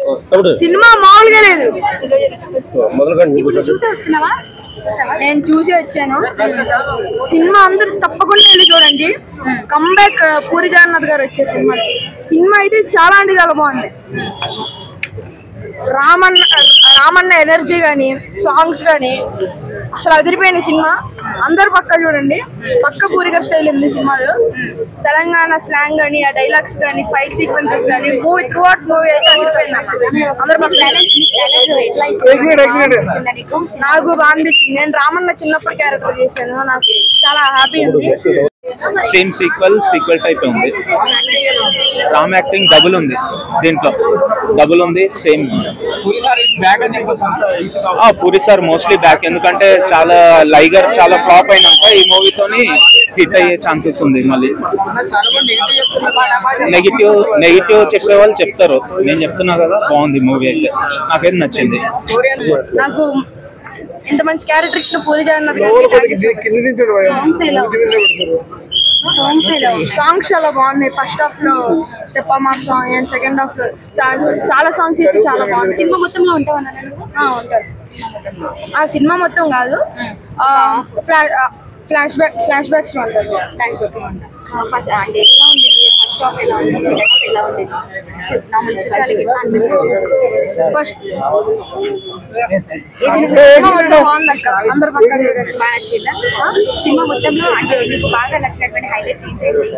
తమ్ముడు సినిమా మామూలుగా లేదు మొదలుకండి ఇప్పుడు నువ్వు చూసే వస్తున్నావా చూసావా? నేను చూసి వచ్చాను సినిమా అందరూ తప్పకుండా వెళ్ళి చూడండి కంబ్యాక్ పూరి జగన్నాథ్ గారు వచ్చే సినిమా సినిమా అయితే చాలా అంటే చాలా బాగుంది రామన్న రామన్న ఎనర్జీ కానీ సాంగ్స్ కానీ అసలు అదిరిపోయిన సినిమా అందరు పక్క చూడండి పక్క పూరి గారి స్టైల్ ఉంది సినిమాలో తెలంగాణ స్లాంగ్ కానీ ఆ డైలాగ్స్ కానీ ఫైట్ సీక్వెన్సెస్ కానీ మూవీ త్రూ అవుట్ మూవీ అయితే అదిరిపోయింది అందరు పక్క టాలెంట్ నీ టాలెంట్ ఎట్లా ఇచ్చింది అనిపించిందా నీకు నాకు బాగా అనిపించింది నేను రామన్న చిన్నప్పుడు క్యారెక్టర్ చేశాను నాకు చాలా హ్యాపీ ఉంది సేమ్ సీక్వెల్ సీక్వెల్ టైప్ ఉంది రామ్ యాక్టింగ్ డబుల్ ఉంది దీంట్లో డబుల్ ఉంది same Puri sir mostly back ఎందుకంటే చాలా లైగర్ చాలా ఫ్లాప్ అయినాక ఈ మూవీతోని హిట్ అయ్యే ఛాన్సెస్ ఉంది మళ్ళీ నెగిటివ్ నెగిటివ్ చెప్పే వాళ్ళు చెప్తారు నేను చెప్తున్నా కదా బాగుంది మూవీ అయితే నాకైతే నచ్చింది నాకు ఇంత మంచి క్యారెక్టర్ ఇచ్చిన పూరి జగన్నాథ్ గారికి సాంగ్స్ చాలా బాగున్నాయి ఫస్ట్ హాఫ్ లో స్టెప్ అమ్మ సాంగ్ అండ్ సెకండ్ హాఫ్ లో చా- చాలా సాంగ్స్ అయితే చాలా బాగున్నాయి సినిమా మొత్తంలో ఉంటావా నువ్వు ఆ, ఉంటారు ఆ సినిమా మొత్తం కాదు ఫ్లాష్ బ్యాక్ ఫ్లాష్ బ్యాక్స్ లో ఉంటారు ఫ్లాష్ బ్యాక్ ఉంటా ఫస్ట్ అంటే ఎట్లా ఉంది ఫస్ట్ హాఫ్ ఎలా ఉంది సెకండ్ హాఫ్ ఎలా ఉంది నార్మల్ చూసాలకి ఎట్లా అనిపిస్తుంది ఫస్ట్ సినిమా మొత్తం బాగుంది అక్క అందరు పక్క చూడండి బాగా నచ్చిందా సినిమా మొత్తంలో అంటే నీకు బాగా నచ్చినటువంటి హైలైట్ సీన్స్ ఏంటి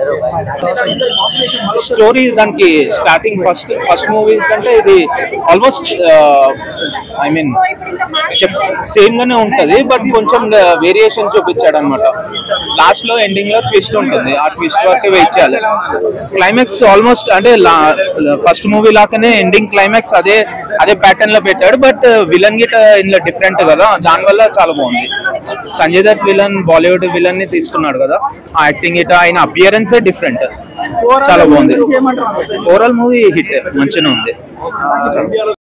స్టోరీ దానికి స్టార్టింగ్ ఫస్ట్ ఫస్ట్ మూవీ కంటే ఇది ఆల్మోస్ట్ ఐ మీన్ చెప్ సేమ్ గానే ఉంటది బట్ కొంచెం వేరియేషన్ చూపించాడు అనమాట లాస్ట్ లో ఎండింగ్ లో ట్విస్ట్ ఉంటుంది ఆ ట్విస్ట్ వరకు వెయిట్ చేయాలి క్లైమాక్స్ ఆల్మోస్ట్ అంటే ఫస్ట్ మూవీ లాగానే ఎండింగ్ క్లైమాక్స్ అదే అదే ప్యాటర్న్ లో పెట్టాడు బట్ విలన్ గిట్ ఇందులో డిఫరెంట్ కదా దానివల్ల చాలా బాగుంది సంజయ్ దత్ విలన్ బాలీవుడ్ విలన్ ని తీసుకున్నాడు కదా ఆ యాక్టింగ్ ఇట ఆయన అపియరెన్స్ డిఫరెంట్ చాలా బాగుంది ఓవరాల్ మూవీ హిట్ మంచిగా ఉంది